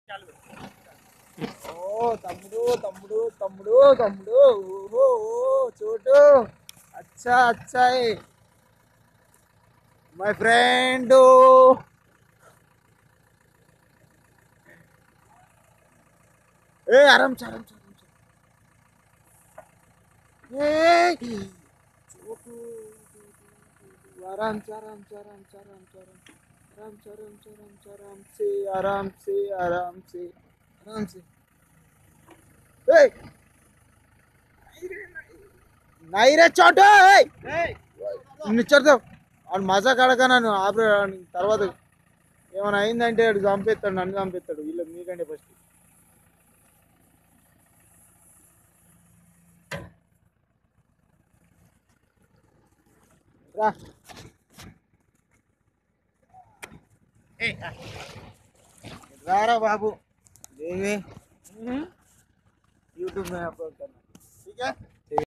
ఓ తమ్ముడు తమ్ముడు తమ్ముడు తమ్ముడు ఓహో ఓ చోటు అచ్చా అచ్చా మై ఫ్రెండ్ ఏ అరం చరం చరం చోటు आराम से आराम से आराम से आराम से आराम आराम से आराम से आराम से आराम से आराम से आराम से आराम से ए नाही रे చోట నిచ్చర్దావు వాడు మజా కడక నన్ను ఆపరే తర్వాత ఏమైనా అయిందంటే వాడు చంపేస్తాడు నన్ను చంపేస్తాడు వీళ్ళు మీకంటే ఫస్ట్ రా रारा बाबू देवे यूट्यूब में अपलोड करना ठीक है